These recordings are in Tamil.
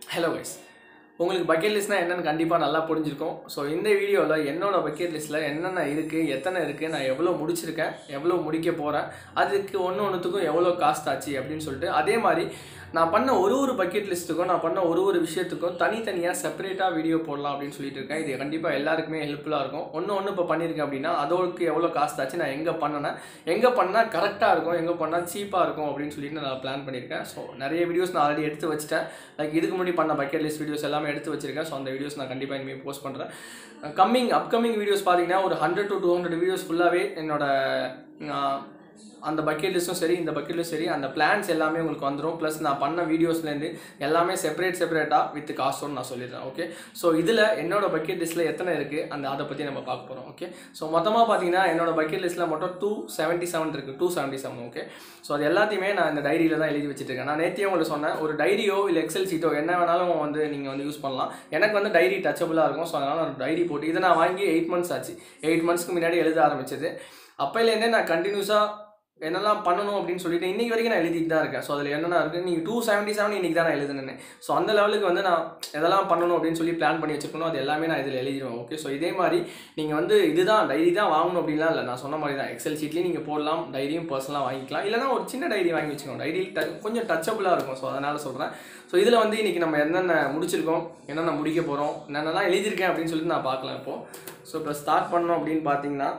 ஹலோ கைஸ் உங்களுக்கு பக்கெட் லிஸ்ட்னா என்னன்னு கண்டிப்பாக நல்லா புரிஞ்சிருக்கும் ஸோ இந்த வீடியோவில் என்னோட பக்கெட் லிஸ்ட்டில் என்னென்ன இருக்குது எத்தனை இருக்குது நான் எவ்வளோ முடிச்சிருக்கேன் எவ்வளோ முடிக்க போகிறேன் அதுக்கு ஒன்று ஒன்றுத்துக்கும் எவ்வளோ காஸ்ட் ஆச்சு அப்படின்னு சொல்லிட்டு அதே மாதிரி நான் பண்ண ஒரு ஒரு பக்கெட் லிஸ்ட்டுக்கும் நான் பண்ண ஒரு ஒரு விஷயத்துக்கும் தனித்தனியாக செப்பரேட்டாக வீடியோ போடலாம் அப்படின்னு சொல்லிட்டு இருக்கேன் இது கண்டிப்பாக எல்லாருக்குமே ஹெல்ப்ஃபுல்லாக இருக்கும் ஒன்று ஒன்று இப்போ பண்ணியிருக்கேன் அப்படின்னா அதோக்கு எவ்வளோ காஸ்ட் ஆச்சு நான் எங்கே பண்ணினேன் எங்கே பண்ணால் கரெக்டாக இருக்கும் எங்கே பண்ணால் சீப்பாக இருக்கும் அப்படின்னு சொல்லிட்டு நான் பிளான் பண்ணியிருக்கேன் ஸோ நிறைய வீடியோஸ் நான் ஆல்ரெடி எடுத்து வச்சிட்டேன் லைக் இதுக்கு முன்னாடி பண்ண பக்கெட் லிஸ்ட் வீடியோஸ் எல்லாமே எடுத்து வச்சிருக்கேன் ஸோ அந்த வீடியோஸ் நான் கண்டிப்பாக இனிமேல் போஸ்ட் பண்ணுறேன் கம்மிங் அப்கமிங் வீடியோஸ் பார்த்தீங்கன்னா ஒரு hundred to two hundred videos ஃபுல்லாகவே என்னோட ஆஹ், அந்த பக்கெட் லிஸ்ட்டும் சரி இந்த பக்கெட் லிஸ்ட் சரி அந்த பிளான்ஸ் எல்லாமே உங்களுக்கு வந்துடும் ப்ளஸ் நான் பண்ண வீடியோஸ்லேருந்து எல்லாமே செப்பரேட் செப்பரேட்டாக வித் காஸ்ட்டும் நான் சொல்லிடுறேன் ஓகே ஸோ இதில் என்னோட பக்கெட் லிஸ்ட்டில் எத்தனை இருக்குது அந்த அதை பற்றி நம்ம பார்க்க போகிறோம் ஓகே ஸோ மொத்தமாக பார்த்தீங்கன்னா என்னோட பக்கெட் லிஸ்ட்டில் மட்டும் டூ செவன்ட்டி செவன் இருக்குது two seventy seven okay so அது எல்லாத்தையுமே நான் இந்த டைரியில் தான் எழுதி வச்சுட்டு இருக்கேன் நான் நேத்தியே உங்களுக்கு சொன்னேன் ஒரு டைரியோ இல்லை எக்ஸல் சீட்டோ என்ன வேணாலும் வந்து நீங்கள் வந்து யூஸ் பண்ணலாம் எனக்கு வந்து டைரி டச்சபிளாக இருக்கும் ஸோ அதனால் நான் டைரி போட்டு இதை நான் வாங்கி எயிட் மந்த்ஸ் ஆச்சு எயிட் மந்த்ஸ்க்கு முன்னாடி எழுத ஆரம்பிச்சது அப்போலேருந்தே நான் கண்டினியூஸாக என்னெல்லாம் பண்ணணும் அப்படின்னு சொல்லிட்டு இன்னைக்கு வரைக்கும் நான் எழுதிட்டு தான் இருக்கேன் ஸோ அதில் என்னென்ன இருக்குது நீங்கள் டூ செவன்ட்டி செவன் இன்றைக்கி தான் நான் எழுதுனேன் ஸோ அந்த லெவலுக்கு வந்து நான் எதெல்லாம் பண்ணணும் அப்படின்னு சொல்லி பிளான் பண்ணி வச்சிருக்கணும் அது எல்லாமே நான் இதில் எழுதிடுவேன் ஓகே ஸோ இதே மாதிரி நீங்கள் வந்து இதுதான் டைரி தான் வாங்கணும் அப்படின்லாம் இல்லை நான் சொன்ன மாதிரி தான் எக்ஸல் ஷீட்லேயும் நீங்கள் போடலாம் டைரியும் பர்சனலாக வாங்கிக்கலாம் இல்லைனா ஒரு சின்ன டைரி வாங்கி வச்சுக்கோங்க டைரி கொஞ்சம் டச்சபிளாக இருக்கும் ஸோ அதனால் சொல்கிறேன் ஸோ இதில் வந்து இன்றைக்கி நம்ம என்னென்ன முடிச்சிருக்கோம் என்னென்ன முடிக்க போகிறோம் என்னென்னலாம் எழுதியிருக்கேன் அப்படின்னு சொல்லிட்டு நான் பார்க்கலாம் இப்போது ஸோ இப்போ ஸ்டார்ட் பண்ணோம் அப்படின்னு பார்த்தீங்கன்னா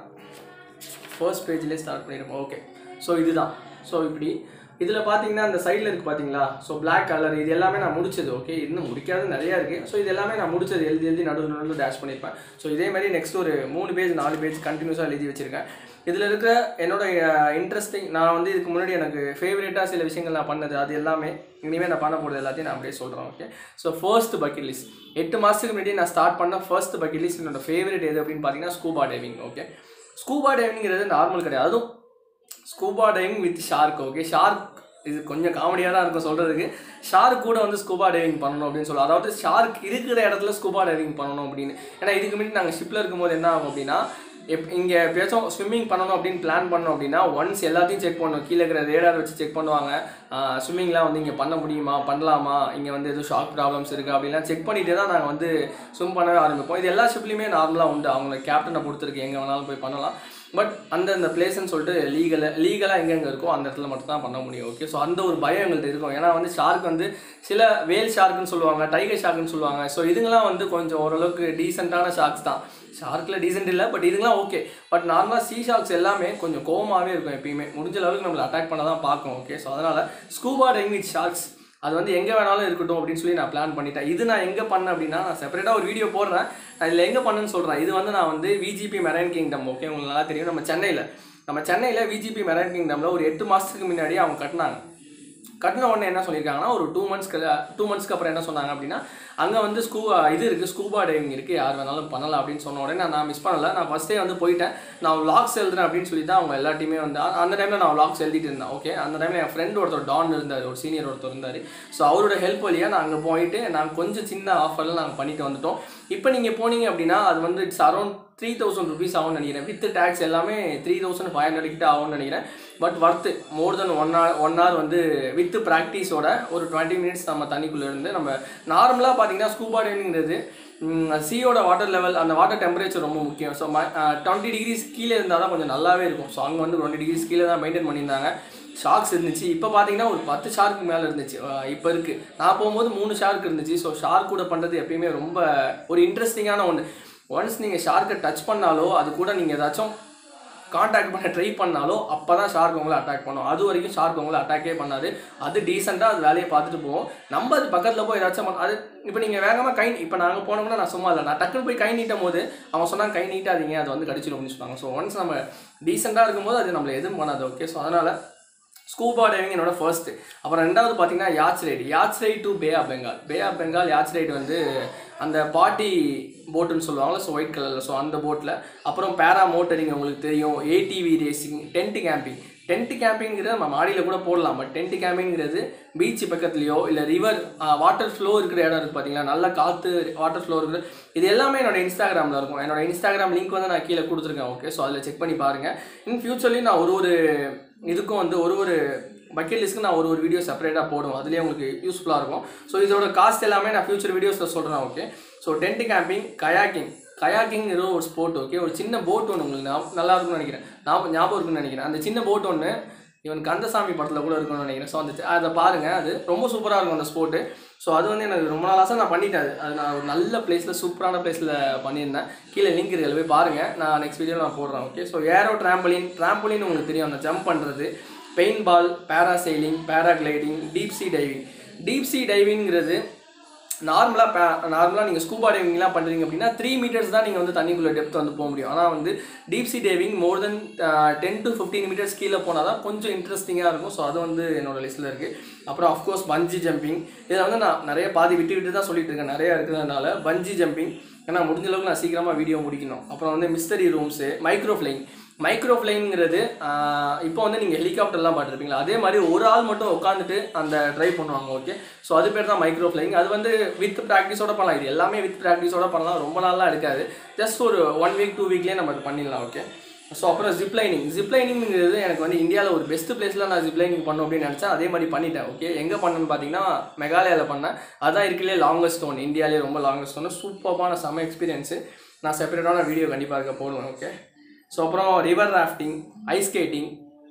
ஃபர்ஸ்ட் பேஜ்லேயே ஸ்டார்ட் பண்ணியிருப்போம் ஓகே ஸோ இதுதான் ஸோ இப்படி இதில் பார்த்தீங்கன்னா அந்த சைடில் இருக்குது பார்த்தீங்களா ஸோ Black கலர் இது எல்லாமே நான் முடிச்சது ஓகே இன்னும் முடிக்காத நிறையா இருக்குது ஸோ இது எல்லாமே நான் முடிச்சது எழுதி எழுதி நடுவில் நடுவில் டேஷ் பண்ணியிருப்பேன் ஸோ இதே மாதிரி நெக்ஸ்ட் ஒரு மூணு பேஜ் நாலு பேஜ் கண்டினியூஸாக எழுதி வச்சிருக்கேன் இதில் இருக்கிற என்னோட இன்ட்ரெஸ்டிங் நான் வந்து இதுக்கு முன்னாடி எனக்கு ஃபேவரேட்டாக சில விஷயங்கள் நான் பண்ணது அது எல்லாமே இனிமேல் நான் பண்ண போகிறது எல்லாத்தையும் நான் அப்படியே சொல்கிறேன் okay so first bucket list எட்டு மாதத்துக்கு முன்னாடி நான் ஸ்டார்ட் பண்ண ஃபர்ஸ்ட் பக்கெட் லிஸ்ட் என்னோட ஃபேவரட் எது அப்படின்னு பார்த்தீங்கன்னா ஸ்கூபா டைவிங் ஓகே ஸ்கூபா டைவிங்கிறது நார்மல் கிடையாது அதுவும் scuba diving with shark okay shark இது கொஞ்சம் காமெடியாக தான் இருக்கும் சொல்கிறதுக்கு ஷார்க் கூட வந்து ஸ்கூபா டைவிங் பண்ணணும் அப்படின்னு சொல்லுவோம் அதாவது ஷார்க் இருக்கிற இடத்துல ஸ்கூபா டைவிங் பண்ணணும் அப்படின்னு ஏன்னா இதுக்கு முன்னாடி நாங்கள் ஷிப்பில் இருக்கும்போது என்ன ஆகும் அப்படின்னா எப் இங்கே எப்பயாச்சும் ஸ்விம்மிங் பண்ணணும் அப்படின்னு பிளான் பண்ணோம் அப்படின்னா ஒன்ஸ் எல்லாத்தையும் செக் பண்ணணும் கீழே இருக்கிற ரேடார் வச்சு செக் பண்ணுவாங்க ஸ்விம்மிங்லாம் வந்து இங்கே பண்ண முடியுமா பண்ணலாமா இங்கே வந்து எதுவும் ஷாக் ப்ராப்ளம்ஸ் இருக்குது அப்படிலாம் செக் பண்ணிட்டு தான் நாங்கள் வந்து ஸ்விம் பண்ணவே ஆரம்பிப்போம் இது எல்லா ஷிப்லையுமே நார்மலாக உண்டு அவங்கள கேப்டனை பொறுத்திருக்கு எங்கே வேணாலும் போய் பண்ணலாம் பட் அந்தந்த பிளேஸ்ன்னு சொல்லிட்டு லீகல லீகலாக எங்கெங்கே இருக்கோ அந்த இடத்துல மட்டும் தான் பண்ண முடியும் ஓகே ஸோ அந்த ஒரு பயம் எங்கள்கிட்ட இருக்கும் ஏன்னா வந்து ஷார்க் வந்து சில வேல் ஷார்க்குன்னு சொல்லுவாங்க டைகர் ஷார்க்குன்னு சொல்லுவாங்க ஸோ இதுங்கெல்லாம் வந்து கொஞ்சம் ஓரளவுக்கு டீசெண்டான ஷார்க்ஸ் தான் ஷார்க்கில் டீசென்ட் இல்லை பட் இதுங்கெல்லாம் ஓகே பட் நார்மலாக சீ ஷார்க்ஸ் எல்லாமே கொஞ்சம் கோவமாகவே இருக்கும் எப்பயுமே முடிஞ்ச அளவுக்கு நம்மளை அட்டாக் பண்ண தான் பார்க்கும் ஓகே ஸோ அதனால் ஸ்கூபா டைவிங் வித் ஷார்க்ஸ் அது வந்து எங்கே வேணாலும் இருக்கட்டும் அப்படின்னு சொல்லி நான் பிளான் பண்ணிட்டேன் இது நான் எங்கே பண்ணேன் அப்படின்னா நான் செப்பரேட்டாக ஒரு வீடியோ போடுறேன் நான் இதில் எங்கே பண்ணேன்னு சொல்கிறேன் இது வந்து நான் வந்து விஜிபி மெரைன் கிங்டம் ஓகே உங்களுக்கு நல்லா தெரியும் நம்ம சென்னையில் நம்ம சென்னையில் விஜிபி மெரைன் கிங்டமில் ஒரு எட்டு மாதத்துக்கு முன்னாடி அவங்க கட்டினாங்க கட்டின உடனே என்ன சொல்லியிருக்காங்கன்னா ஒரு டூ மந்த்ஸ்க்கு டூ மந்த்ஸ்க்கு அப்புறம் என்ன சொன்னாங்க அப்படின்னா அங்கே வந்து ஸ்கூ இது இருக்குது ஸ்கூபா டைவிங் இருக்குது யார் வேணாலும் பண்ணலாம் அப்படின்னு சொன்ன உடனே நான் மிஸ் பண்ணல நான் ஃபஸ்ட்டே வந்து போயிட்டேன் நான் vlogs எழுதுறேன் அப்படின்னு சொல்லி தான் அவங்க எல்லாத்தையுமே வந்து அ- அந்த டைமில் நான் vlogs எழுதிட்டு இருந்தேன் ஓகே அந்த டைமில் என் ஃப்ரெண்ட் ஒருத்தர் டான் இருந்தார் ஒரு சீனியர் ஒருத்தர் இருந்தார் ஸோ அவரோட ஹெல்ப் வழியாக நான் அங்கே போயிட்டு நாங்கள் கொஞ்சம் சின்ன ஆஃபரில் நாங்கள் பண்ணிட்டு வந்துட்டோம் இப்போ நீங்கள் போனீங்க அப்படின்னா அது வந்து it's around three thousand rupees ஆகும்னு நினைக்கிறேன் வித் டேக்ஸ் எல்லாமே த்ரீ தௌசண்ட் ஃபைவ் ஹண்ட்ரட் கிட்ட ஆகும்னு நினைக்கிறேன் but worth more than one hour one hour வந்து வித் ப்ராக்டிஸோட ஒரு டுவெண்ட்டி மினிட்ஸ் நம்ம தண்ணிக்குள்ளே இருந்து நம்ம நார்மலாக பார்த்தீங்கன்னா ஸ்கூபா டைவிங்கிறது சீயோட வாட்டர் லெவல் அந்த வாட்டர் டெம்பரேச்சர் ரொம்ப முக்கியம் ஸோ டுவெண்ட்டி டிகிரிஸ் கீழே இருந்தால் தான் கொஞ்சம் நல்லாவே இருக்கும் ஸோ அங்கே வந்து டுவெண்ட்டி டிகிரிஸ் கீழே தான் மெயின்டைன் பண்ணியிருந்தாங்க ஷார்க்ஸ் இருந்துச்சு இப்போ பார்த்தீங்கன்னா ஒரு பத்து ஷார்க்கு மேலே இருந்துச்சு இப்போ இருக்குது நான் போகும்போது மூணு ஷார்க் இருந்துச்சு ஸோ ஷார்க் கூட பண்ணுறது எப்பயுமே ரொம்ப ஒரு இன்ட்ரெஸ்டிங்கான ஒன்று ஒன்ஸ் நீங்கள் ஷார்க்கை டச் பண்ணாலோ அது கூட நீங்கள் ஏதாச்சும் காண்டாக்ட் பண்ண ட்ரை பண்ணாலோ அப்போ தான் ஷார்க் உங்களை அட்டாக் பண்ணும் அது வரைக்கும் ஷார்க் உங்களை அட்டாக்கே பண்ணாது அது டீசெண்டாக அது வேலையை பார்த்துட்டு போவோம் நம்ம அது பக்கத்தில் போய் ஏதாச்சும் பண்ண- அது இப்போ நீங்கள் வேகமாக கை இப்போ நாங்கள் போனோம்னா நான் சும்மா இல்லை நான் டக்குன்னு போய் கை நீட்டும் போது அவன் சொன்னாங்க கை நீட்டாதீங்க அது வந்து கடிச்சிடும் அப்படின்னு சொன்னாங்க ஸோ ஒன்ஸ் நம்ம டீசெண்டாக இருக்கும்போது அது நம்மளை எதுவும் பண்ணாது ஓகே ஸோ அதனால் ஸ்கூபா டைவிங் என்னோட ஃபர்ஸ்ட் அப்புறம் ரெண்டாவது பார்த்தீங்கன்னா yacht ride yacht ride to Bay of Bengal Bay of Bengal yacht ride வந்து அந்த பார்ட்டி போட்டுன்னு சொல்லுவாங்கல்ல ஸோ ஒயிட் கலரில் ஸோ அந்த போட்டில் அப்புறம் பேரா மோட்டரிங் உங்களுக்கு தெரியும் ATV racing tent camping tent கேம்பிங்கிறது நம்ம மாடியில் கூட போடலாம் பட் டென்ட் கேம்பிங்கிறது பீச் பக்கத்துலையோ இல்லை ரிவர் வாட்டர் ஃப்ளோ இருக்கிற இடம் இருக்குது பார்த்தீங்களா நல்ல காற்று வாட்டர் ஃப்ளோ இருக்குது இது எல்லாமே என்னோட இன்ஸ்டாகிராமில் இருக்கும் என்னோட இன்ஸ்டாகிராம் லிங்க் வந்து நான் கீழே கொடுத்துருக்கேன் ஓகே ஸோ அதில் செக் பண்ணி பாருங்கள் இன் ஃபியூச்சர்லேயும் நான் ஒரு ஒரு இதுக்கும் வந்து ஒரு ஒரு பக்கெட் லிஸ்ட்க்கு நான் ஒரு ஒரு வீடியோ செப்பரேட்டாக போடுவோம் அதுலேயே உங்களுக்கு யூஸ்ஃபுல்லாக இருக்கும் ஸோ இதோட காஸ்ட் எல்லாமே நான் ஃபியூச்சர் வீடியோஸில் சொல்கிறேன் okay so tent camping kayaking கயாக்கிங்கிறது ஒரு ஸ்போர்ட் ஓகே ஒரு சின்ன போட் ஒன்று உங்களுக்கு ஞாபகம் நல்லா இருக்கும்னு நினைக்கிறேன் ஞாபகம் ஞாபகம் இருக்குன்னு நினைக்கிறேன் அந்த சின்ன போட் ஒன்று இவன் கந்தசாமி படத்தில் கூட இருக்கும்னு நினைக்கிறேன் ஸோ அந்த அதை பாருங்கள் அது ரொம்ப சூப்பராக இருக்கும் அந்த ஸ்போர்ட்டு ஸோ அது வந்து எனக்கு ரொம்ப நாளாக நான் பண்ணிட்டேன் அது அது நான் ஒரு நல்ல பிளேஸில் சூப்பரான பிளேஸில் பண்ணியிருந்தேன் கீழே லிங்க் இருக்குது போய் பாருங்கள் நான் நெக்ஸ்ட் வீடியோவில் நான் போடுறேன் okay so aero trampoline trampoline உங்களுக்கு தெரியும் அந்த ஜம்ப் பண்ணுறது paintball parasailing paragliding deep sea diving deep sea டைவிங்கிறது நார்மலாக பே நார்மலாக நீங்கள் ஸ்கூபா டைவிங்லாம் பண்ணுறீங்க அப்படின்னா த்ரீ மீட்டர்ஸ் தான் நீங்கள் வந்து தண்ணிக்குள்ளே டெப்த் வந்து போக முடியும் ஆனால் வந்து deep sea diving more than ten to fifteen metres கீழே போனால் தான் கொஞ்சம் இன்ட்ரெஸ்டிங்காக இருக்கும் ஸோ அது வந்து என்னோட லிஸ்ட்டில் இருக்குது அப்புறம் அஃப்கோர்ஸ் பஞ்சி ஜம்பிங் இதில் வந்து நான் நிறைய பாதி விட்டு விட்டு தான் சொல்லிட்டு இருக்கேன் நிறையா இருக்கிறதுனால பஞ்சி ஜம்பிங் ஏன்னா முடிஞ்ச அளவுக்கு நான் சீக்கிரமாக வீடியோ முடிக்கணும் அப்புறம் வந்து mystery rooms micro flying micro ஃப்ளைங்கிறது இப்போ வந்து நீங்கள் ஹெலிகாப்டர்லாம் பார்த்துருப்பீங்களா அதே மாதிரி ஒரு ஆள் மட்டும் உட்காந்துட்டு அந்த ட்ரைவ் பண்ணுவாங்க ஓகே ஸோ அது பேர் தான் மைக்ரோ ஃப்ளைங் அது வந்து வித் ப்ராக்டிஸோட பண்ணலாம் இது எல்லாமே வித் ப்ராக்டிஸோட பண்ணலாம் ரொம்ப நாளாக எடுக்காது ஜஸ்ட் ஒரு ஒன் வீக் டூ வீக்லேயே நம்ம அது பண்ணிடலாம் ஓகே ஸோ அப்புறம் ஜிப்லைனிங் ஜிப்லைனிங்கிறது எனக்கு வந்து இந்தியாவில் ஒரு பெஸ்ட் பிளேஸில் நான் ஜிப்லைனிங் பண்ணணும் அப்படின்னு நினச்சேன் அதே மாதிரி பண்ணிட்டேன் ஓகே எங்கே பண்ணேன்னு பார்த்தீங்கன்னா மெகாலயாவில் பண்ணேன் அதான் இருக்கலே லாங்கஸ்ட் ஒன் இந்தியாவிலே ரொம்ப லாங்கஸ்ட் ஒன்று சூப்பரான செம்ம எக்ஸ்பீரியன்ஸு நான் செப்பரேட்டான வீடியோ கண்டிப்பாக இருக்க போடுவேன் ஓகே ஸோ அப்புறம் river rafting ice skating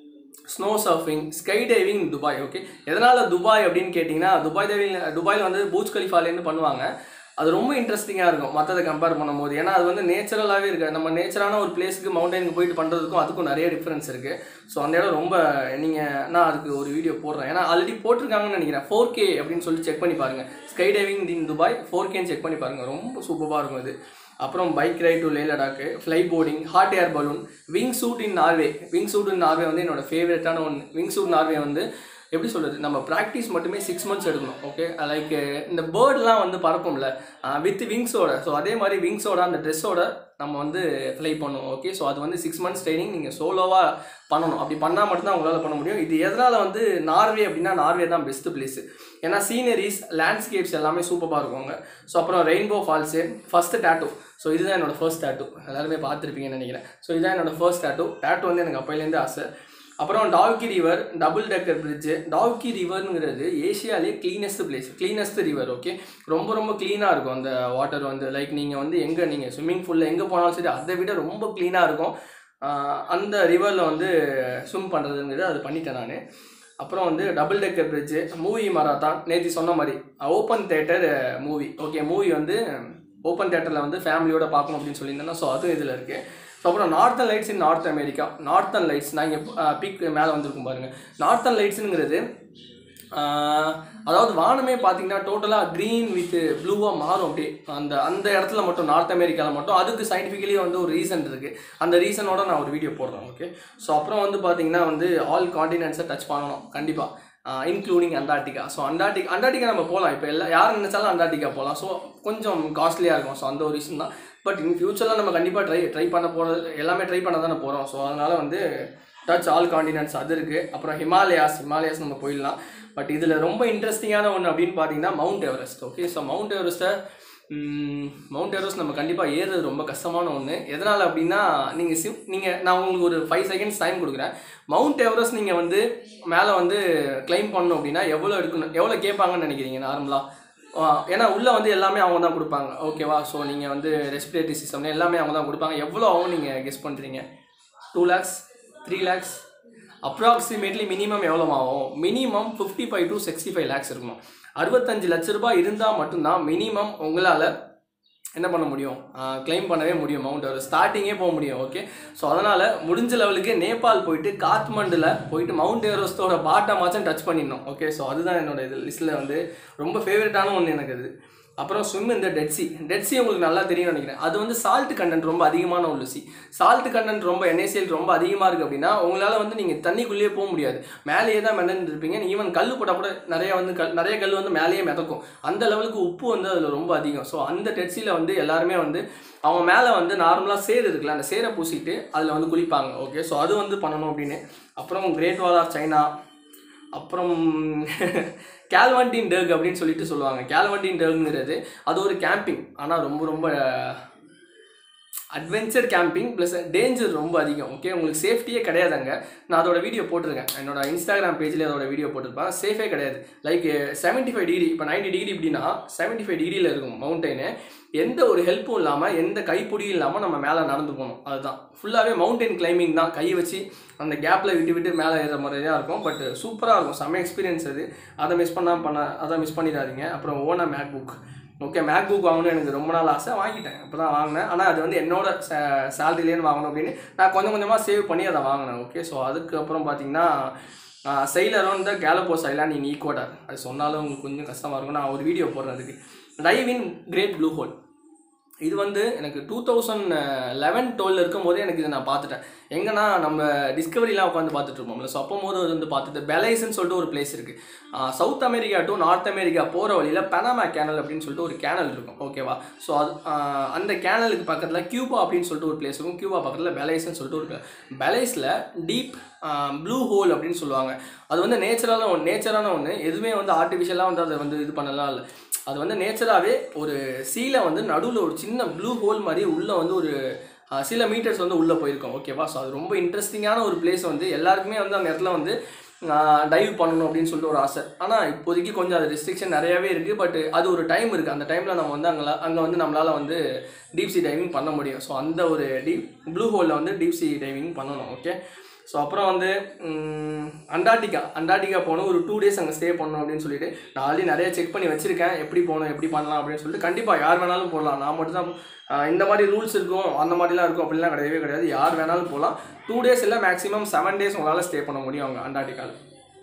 snow surfing sky diving Dubai okay எதனால் துபாய் அப்படின்னு கேட்டிங்கன்னா துபாய் டைவிங் துபாயில் வந்து பூஜ் கலிஃபாலேருந்து பண்ணுவாங்க அது ரொம்ப இன்ட்ரெஸ்டிங்காக இருக்கும் மற்றதை கம்பேர் பண்ணும்போது ஏன்னா அது வந்து நேச்சுரலாகவே இருக்குது நம்ம நேச்சரான ஒரு பிளேஸுக்கு மவுண்டனுக்கு போயிட்டு பண்ணுறதுக்கும் அதுக்கும் நிறைய டிஃப்ரென்ஸ் இருக்குது ஸோ அந்த இடம் ரொம்ப நீங்கள் நான் அதுக்கு ஒரு வீடியோ போடுறேன் ஏன்னா ஆல்ரெடி போட்டிருக்காங்கன்னு நினைக்கிறேன் ஃபோர் கே அப்படின்னு சொல்லி செக் பண்ணி பாருங்கள் sky diving in Dubai for கேன்னு செக் பண்ணி பாருங்கள் ரொம்ப சூப்பராக இருக்கும் இது அப்புறம் bike ride to Leh Ladakh fly boarding hot air balloon wing suit in Norway wing suit in Norway வந்து என்னோட ஃபேவரட்டான ஒன்று விங் சூட் நார்வே வந்து எப்படி சொல்கிறது நம்ம ப்ராக்டிஸ் மட்டுமே சிக்ஸ் மந்த்ஸ் எடுக்கணும் ஓகே லைக் இந்த பேர்ட்லாம் வந்து பறப்போம்ல வித் விங்ஸோட ஸோ அதே மாதிரி விங்ஸோட அந்த ட்ரெஸ்ஸோட நம்ம வந்து ஃப்ளை பண்ணுவோம் ஓகே ஸோ அது வந்து சிக்ஸ் மந்த்ஸ் ட்ரைனிங் நீங்கள் சோலோவாக பண்ணணும் அப்படி பண்ணால் மட்டும்தான் உங்களால் பண்ண முடியும் இது எதனால் வந்து நார்வே அப்படின்னா நார்வே தான் பெஸ்ட்டு பிளேஸு ஏன்னா சீனரிஸ் லேண்ட்ஸ்கேப்ஸ் எல்லாமே சூப்பராக இருக்குங்க ஸோ அப்புறம் rainbow falls first tattoo so இதுதான் என்னோட ஃபர்ஸ்ட் டேட்டூ எல்லாருமே பார்த்துருப்பீங்கன்னு நினைக்கிறேன் ஸோ இதுதான் என்னோட ஃபர்ஸ்ட் டேட்டூ டேட்டூ வந்து எனக்கு அப்போலேருந்து ஆசை அப்புறம் Dawki river double decker bridge Dawki ரிவர்ங்கிறது ஏஷியாலே cleanest place cleanest river okay ரொம்ப ரொம்ப க்ளீனாக இருக்கும் அந்த வாட்டர் வந்து லைக் நீங்கள் வந்து எங்கே நீங்கள் ஸ்விம்மிங் பூலில் எங்கே போனாலும் சரி அதை விட ரொம்ப க்ளீனாக இருக்கும் ஆஹ் அந்த ரிவரில் வந்து ஸ்விம் பண்ணுறதுங்கிறது அது பண்ணிட்டேன் நான் அப்புறம் வந்து double decker bridge movie marathon நேற்று சொன்ன மாதிரி open theatre movie okay movie வந்து ஓப்பன் தேட்டரில் வந்து ஃபேமிலியோட பார்க்கணும் அப்படின்னு சொல்லியிருந்தேன்னா ஸோ அதுவும் இதில் இருக்குது ஸோ அப்புறம் northern lights in north America northern lights நான் இங்கே பிக் மேலே வந்திருக்கும் பாருங்கள் நார்த்தன் லைட்ஸுங்கிறது ஆஹ், அதாவது வானமே பார்த்தீங்கன்னா டோட்டலாக க்ரீன் வித் ப்ளூவாக மாறும் அப்படியே அந்த அந்த இடத்துல மட்டும் நார்த் அமெரிக்காவில் மட்டும் அதுக்கு சயின்டிஃபிக்கலி வந்து ஒரு ரீசன் இருக்குது அந்த ரீசனோட நான் ஒரு வீடியோ போடுறேன் ஓகே ஸோ அப்புறம் வந்து பார்த்தீங்கன்னா வந்து ஆல் காண்டினென்ட்ஸை டச் பண்ணணும் கண்டிப்பாக including Antarctica so Antarctic Antarctica நம்ம போகலாம் இப்போ எல்லா யார் நினைச்சாலும் அண்டார்டிகா போகலாம் ஸோ கொஞ்சம் காஸ்ட்லியாக இருக்கும் ஸோ அந்த ஒரு ரீசன் தான் பட் இன் ஃபியூச்சரில் நம்ம கண்டிப்பாக ட்ரை ட்ரை பண்ண போகிறது எல்லாமே ட்ரை பண்ண தானே போகிறோம் ஸோ அதனால் வந்து டச் ஆல் காண்டினென்ட்ஸ் அது இருக்குது அப்புறம் ஹிமாலயாஸ் ஹிமாலயாஸ் நம்ம போயிடலாம் பட் இதில் ரொம்ப இன்ட்ரெஸ்டிங்கான ஒன்று அப்படின்னு பார்த்தீங்கன்னா mount Everest okay so mount எவரெஸ்ட்டை மவுண்ட் எவரெஸ்ட் நம்ம கண்டிப்பாக ஏறுறது ரொம்ப கஷ்டமான ஒன்று எதனால் அப்படின்னா நீங்கள் சிம் நீங்கள் நான் உங்களுக்கு ஒரு ஃபைவ் செகண்ட்ஸ் டைம் கொடுக்குறேன் மவுண்ட் எவரெஸ்ட் நீங்கள் வந்து மேலே வந்து கிளைம் பண்ணணும் அப்படின்னா எவ்வளோ எடுக்கணும் எவ்வளோ கேட்பாங்கன்னு நினைக்கிறீங்க நார்மலாக ஏன்னா உள்ளே வந்து எல்லாமே அவங்க தான் கொடுப்பாங்க ஓகேவா ஸோ நீங்கள் வந்து ரெஸ்பிரேட்டரி சிஸ்டம் எல்லாமே அவங்க தான் கொடுப்பாங்க எவ்வளோ ஆகும் நீங்கள் கெஸ் பண்ணுறீங்க two lakhs three lakhs approximately minimum எவ்வளோ ஆகும் minimum fifty five to sixty five lakhs இருக்கும் அறுபத்தஞ்சு லட்ச ரூபாய் இருந்தால் மட்டும்தான் மினிமம் உங்களால் என்ன பண்ண முடியும் க்ளைம் பண்ணவே முடியும் மவுண்ட் எவரெஸ்ட் ஸ்டார்டிங்கே போக முடியும் ஓகே ஸோ அதனால் முடிஞ்ச லெவலுக்கு நேபாள் போயிட்டு காத்மண்டில் போயிட்டு மவுண்ட் எவரெஸ்ட்டோட பாட்டமாச்சும் டச் பண்ணிடணும் ஓகே ஸோ அதுதான் என்னோட இது லிஸ்ட்டில் வந்து ரொம்ப ஃபேவரட்டான ஒன்று எனக்கு அது அப்புறம் ஸ்விம் இந்த டெட் சி டெட் சி உங்களுக்கு நல்லா தெரியும்னு நினைக்கிறேன் அது வந்து சால்ட் கண்டென்ட் ரொம்ப அதிகமான ஒரு சி சால்ட் கண்டென்ட் ரொம்ப NaCl ரொம்ப அதிகமாக இருக்குது அப்படின்னா உங்களால் வந்து நீங்கள் தண்ணிக்குள்ளேயே போக முடியாது மேலேயே தான் மிதந்துட்டு இருப்பீங்க ஈவன் கல் போட்டால் கூட நிறைய வந்து கல் நிறைய கல் வந்து மேலேயே மிதக்கும் அந்த லெவலுக்கு உப்பு வந்து அதில் ரொம்ப அதிகம் ஸோ அந்த டெட்சியில் வந்து எல்லாருமே வந்து அவங்க மேலே வந்து நார்மலாக சேர் இருக்குல்ல அந்த சேரை பூசிட்டு அதில் வந்து குளிப்பாங்க ஓகே ஸோ அது வந்து பண்ணணும் அப்படின்னு அப்புறம் கிரேட் வால் ஆஃப் சைனா அப்புறம் கேல்வண்டின் டர்க் அப்படின்னு சொல்லிட்டு சொல்லுவாங்க கேல்வண்டின் டர்க்ங்கிறது அது ஒரு கேம்பிங் ஆனால் ரொம்ப ரொம்ப அட்வென்ச்சர் கேம்பிங் ப்ளஸ் டேஞ்சர் ரொம்ப அதிகம் ஓகே உங்களுக்கு சேஃப்டியே கிடையாது அங்கே நான் அதோட வீடியோ போட்டிருக்கேன் என்னோட இன்ஸ்டாகிராம் பேஜில் அதோட வீடியோ போட்டிருப்பேன் சேஃபே கிடையாது லைக் செவன்ட்டி ஃபைவ் டிகிரி இப்போ நைன்டி டிகிரி இப்படின்னா செவன்ட்டி ஃபைவ் டிகிரியில் இருக்கும் மவுண்டெயின் எந்த ஒரு ஹெல்ப்பும் இல்லாமல் எந்த கைப்பிடியும் இல்லாமல் நம்ம மேலே நடந்து போகணும் அதுதான் ஃபுல்லாகவே மவுண்டன் கிளைம்பிங் தான் கை வச்சு அந்த கேப்பில் விட்டு விட்டு மேலே ஏறுற மாதிரி தான் இருக்கும் பட் சூப்பராக இருக்கும் செம்ம எக்ஸ்பீரியன்ஸ் அது அதை மிஸ் பண்ணாமல் பண்ண அதை மிஸ் பண்ணிடாதீங்க அப்புறம் ஓனா MacBook okay MacBook வாங்கணும்னு எனக்கு ரொம்ப நாள் ஆசை வாங்கிட்டேன் இப்போ தான் வாங்கினேன் ஆனால் அது வந்து என்னோட சேலரிலேருந்து வாங்கணும் அப்படின்னு நான் கொஞ்சம் கொஞ்சமாக சேவ் பண்ணி அதை வாங்கினேன் ஓகே ஸோ அதுக்கப்புறம் பார்த்தீங்கன்னா சைலர் வந்து கேலப்போஸ் ஐலாண்ட் இன் ஈக்குவடார் அது சொன்னாலும் உங்களுக்கு கொஞ்சம் கஷ்டமாக இருக்கும் நான் ஒரு வீடியோ போடுறேன் அதுக்கு dive in great blue hole இது வந்து எனக்கு டூ தௌசண்ட் லெவன் டுவெல் இருக்கும் போதே எனக்கு இதை நான் பார்த்துட்டேன் எங்கன்னா நம்ம டிஸ்கவரிலாம் உட்காந்து பார்த்துட்டு இருப்போம்ல ஸோ அப்போ போது அது வந்து பார்த்துட்டு பெலைஸ்ன்னு சொல்லிட்டு ஒரு பிளேஸ் இருக்குது south America to north America போகிற வழியில் பெனாமா கேனல் அப்படின்னு சொல்லிட்டு ஒரு கேனல் இருக்கும் ஓகேவா ஸோ அது ஆஹ் அந்த கேனலுக்கு பக்கத்தில் கியூபா அப்படின்னு சொல்லிட்டு ஒரு பிளேஸ் இருக்கும் கியூபா பக்கத்தில் பெலைஸ்ன்னு சொல்லிட்டு ஒரு பெலைஸில் டீப் ப்ளூ ஹோல் அப்படின்னு சொல்லுவாங்க அது வந்து நேச்சுரலான ஒன்று நேச்சரான ஒன்று எதுவுமே வந்து ஆர்டிஃபிஷியலாக வந்து அதை வந்து இது பண்ணலாம் இல்லை அது வந்து நேச்சராகவே ஒரு சீல வந்து நடுவில் ஒரு சின்ன ப்ளூ ஹோல் மாதிரி உள்ளே வந்து ஒரு அஹ், சில மீட்டர்ஸ் வந்து உள்ளே போயிருக்கோம் ஓகேவா ஸோ அது ரொம்ப இன்ட்ரெஸ்டிங்கான ஒரு பிளேஸ் வந்து எல்லாருக்குமே வந்து அந்த இடத்துல வந்து டைவ் பண்ணணும் அப்படின்னு சொல்லிட்டு ஒரு ஆசை ஆனால் இப்போதைக்கு கொஞ்சம் அது ரெஸ்ட்ரிக்ஷன் நிறையாவே இருக்குது பட் அது ஒரு டைம் இருக்குது அந்த டைமில் நம்ம வந்து அங்கே அங்கே வந்து நம்மளால் வந்து டீப் சி டைவிங் பண்ண முடியும் ஸோ அந்த ஒரு டீப் ப்ளூ ஹோலில் வந்து டீப் சி டைவிங் பண்ணணும் ஓகே ஸோ அப்புறம் வந்து ம், அண்டார்டிகா அண்டார்டிகா போகணும் ஒரு டூ டேஸ் அங்கே ஸ்டே பண்ணணும் அப்படின்னு சொல்லிட்டு நான் ஆல்ரெடி நிறைய செக் பண்ணி வச்சிருக்கேன் எப்படி போகணும் எப்படி பண்ணலாம் அப்படின்னு சொல்லிட்டு கண்டிப்பாக யார் வேணாலும் போகலாம் நான் மட்டும் தான் ஆஹ், இந்த மாதிரி ரூல்ஸ் இருக்கும் அந்த மாதிரிலாம் இருக்கும் அப்படிலாம் கிடையவே கிடையாது யார் வேணாலும் போகலாம் டூ டேஸ் இல்லை மேக்ஸிமம் செவன் டேஸ் உங்களால் ஸ்டே பண்ண முடியும் அங்கே அண்டார்டிகாவில்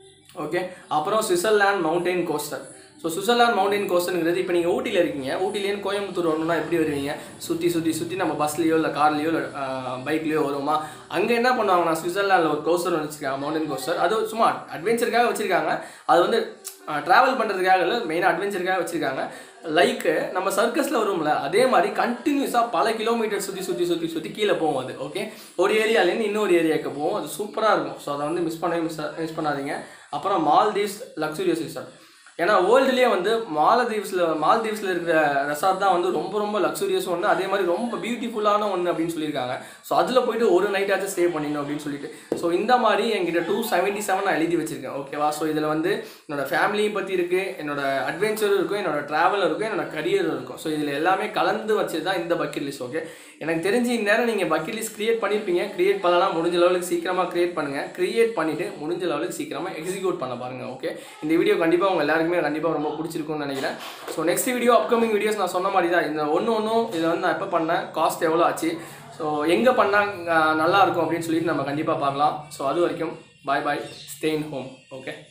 ஓகே அப்புறம் Switzerland mountain coaster so Switzerland mountain கோஸ்டருங்கிறது இப்போ நீங்கள் ஊட்டியில் இருக்கீங்க ஊட்டிலேருந்து கோயம்புத்தூர் வரணும்னா எப்படி வருவீங்க சுற்றி சுற்றி சுற்றி நம்ம பஸ்லேயோ இல்லை கார்லேயோ இல்லை பைக்லேயோ வருவோமா அங்கே என்ன பண்ணுவாங்கன்னா சுவிட்சர்லாந்தில் ஒரு கோஸ்டர் ஒன்று வச்சுருக்காங்க மவுண்டன் கோஸ்டர் அது சும்மா அட்வென்ச்சருக்காக வச்சுருக்காங்க அது வந்து ட்ராவல் பண்ணுறதுக்காக இல்லை மெயினாக அட்வென்ச்சருக்காக வச்சுருக்காங்க லைக்கு நம்ம சர்க்கஸில் வரும்ல அதே மாதிரி கண்டினியூஸாக பல கிலோமீட்டர் சுற்றி சுற்றி சுற்றி சுற்றி கீழே போகும் அது ஓகே ஒரு ஏரியாலேருந்து இன்னொரு ஏரியாவுக்கு போகும் அது சூப்பராக இருக்கும் ஸோ அதை வந்து மிஸ் பண்ணவே மிஸ் மிஸ் பண்ணாதீங்க அப்புறம் மால்தீவ்ஸ் லக்ஸூரியஸ் ரிசார்ட் ஏன்னா வேர்ல்டுலேயே வந்து மாலதீவ்ஸில் மால்தீவ்ஸில் இருக்கிற ரெசார்ட் தான் வந்து ரொம்ப ரொம்ப லக்ஸூரியஸ் ஒன்று அதே மாதிரி ரொம்ப பியூட்டிஃபுல்லான ஒன்று அப்படின்னு சொல்லியிருக்காங்க ஸோ அதில் போயிட்டு ஒரு நைட்டாச்சும் ஸ்டே பண்ணிடணும் அப்படின்னு சொல்லிட்டு ஸோ இந்த மாதிரி என்கிட்ட டூ செவன்ட்டி செவன் நான் எழுதி வச்சிருக்கேன் ஓகேவா ஸோ இதில் வந்து என்னோட ஃபேமிலியை பற்றி இருக்குது என்னோட அட்வென்ச்சரும் இருக்கும் என்னோட ட்ராவலும் இருக்கும் என்னோட கரியரும் இருக்கும் ஸோ இதில் எல்லாமே கலந்து வச்சது தான் இந்த பக்கெட் லிஸ்ட் ஓகே எனக்கு தெரிஞ்சு இந்நேரம் நீங்கள் பக்கெட் லிஸ்ட் கிரியேட் பண்ணியிருப்பீங்க கிரியேட் பண்ணலாம் முடிஞ்ச லெவலுக்கு சீக்கிரமாக கிரியேட் பண்ணுங்கள் கிரியேட் பண்ணிவிட்டு முடிஞ்ச லெவலுக்கு சீக்கிரமாக எக்ஸிக்யூட் பண்ண பாருங்கள் ஓகே இந்த வீடியோ கண்டிப்பாக உங்கள் எல்லாருக்குமே கண்டிப்பாக ரொம்ப பிடிச்சிருக்கும்னு நினைக்கிறேன் so next video upcoming videos நான் சொன்ன மாதிரி தான் இந்த ஒன்று ஒன்றும் இதில் வந்து நான் எப்போ பண்ணேன் காஸ்ட் எவ்வளோ ஆச்சு ஸோ எங்கே பண்ணால் நல்லா இருக்கும் அப்படின்னு சொல்லிட்டு நம்ம கண்டிப்பாக பார்க்கலாம் ஸோ அது வரைக்கும் bye bye stay in home okay